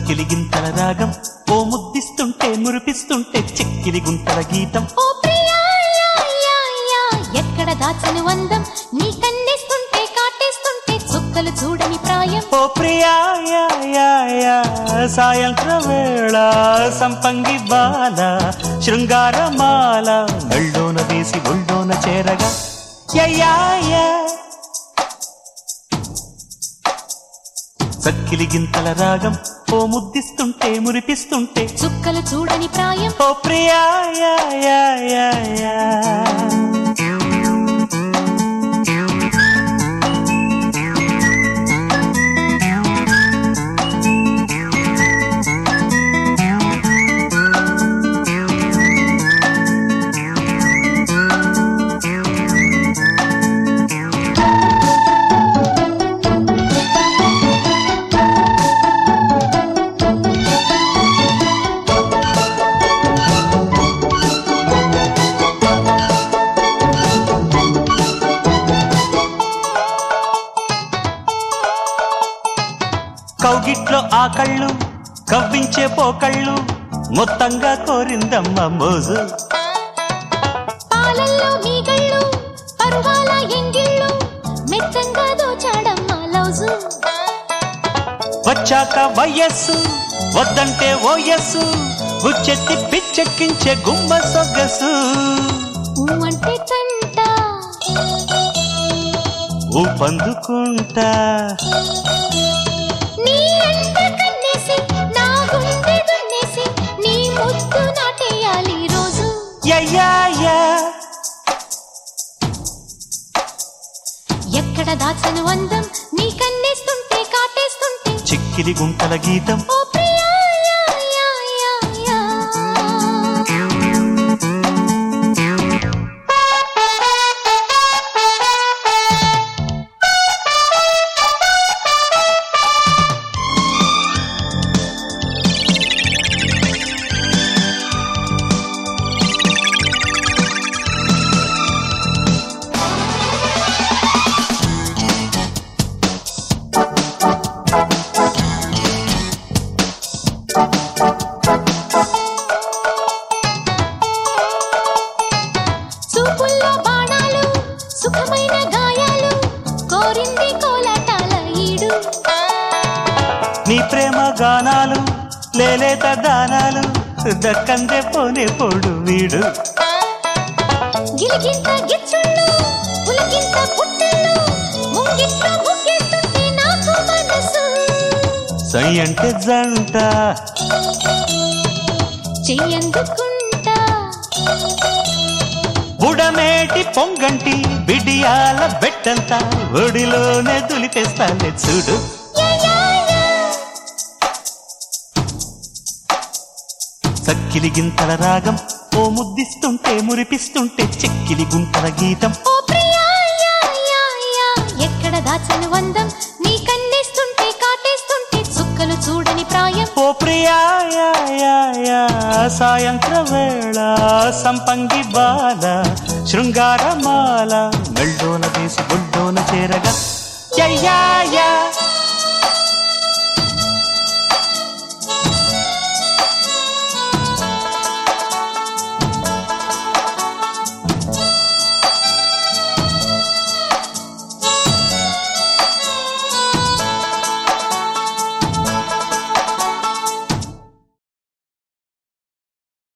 చక్కిలి గింతల రాగం ఓ ముద్దిస్తుంటే మురిపిస్తుంటే చెక్కిలి గుంటల గీతం ఓ ప్రియా యా, యా, యా, ఎక్కడ దాచను అందం నీ కన్నేస్తుంటే కాటేస్తుంటే చుక్కలు చూడని ప్రాయం ఓ ప్రియా యా, యా, యా, సాయంత్ర వేళ సంపంగి బాల శృంగారమాల మెళ్ళోన వేసి ఒళ్ళోన చేరగా యా, యా, యా. చక్కిలి గింతల రాగం ఓ ముద్దిస్తుంటే మురిపిస్తుంటే చుక్కలు చూడని ప్రాయం ఓ ప్రియా యా, యా, యా, యా. కౌగిట్లో ఆ కళ్ళు కవ్వించే పోకళ్ళు మొత్తంగా కోరిందమ్మ మోజు పాలల్లో మీగళ్ళు పరువాల ఎంగిళ్ళు మెత్తంగా దోచాడమ్మ లౌజు వచ్చాక వయస్సు వద్దంటే ఓయస్సు ఉచ్చెత్తి పిచ్చెక్కించే గుమ్మ సొగసు ఊ అంటే తంట ఊపందుకుంటా నీ అంట కన్నేసి నా గుండె దున్నేసి నీ ముద్దు నాటేయాలి రోజు యయ్యాయా ఎక్కడ దాచను అందం నీ కన్నేస్తుంటే కాటేస్తుంటే చిక్కిలి గుంటల గీతం ఓ ప్రియా యా, యా, యా, యా. చూపుల్లో బాణాలు సుఖమైన గాయాలు కోరింది కోలాటాల ఈడు నీ ప్రేమ గానాలు లేలేత దానాలు దక్కందే పోనే పోడు వీడు గిలిగింత గిచ్చుళ్ళు పులకింత పుట్టళ్ళు ముంగిట్ల ముగ్గేస్తుంటే నాకు మనసు సై అంటే జంట చెయ్యందుకుంటా బుడమేటి పొంగంటి బిడియాల బెట్టంత ఒడిలోనే దులిపేస్తానే చూడు యా, యా, యా. చక్కిలి గింతల రాగం ఓ ముద్దిస్తుంటే మురిపిస్తుంటే చెక్కిలి గుంటల గీతం ఓ ప్రియా యా, యా, యా. ఎక్కడ దాచను అందం నీ కన్నేస్తుంటే కాటేస్తుంటే చుక్కలు చూడని ప్రాయం ఓ ప్రియా యా, యా, యా, సాయంత్ర వేళ సంపంగి బాల శృంగారమాల మెళ్ళోన వేసి గుడ్డోన చేరగా యయ్యా, యా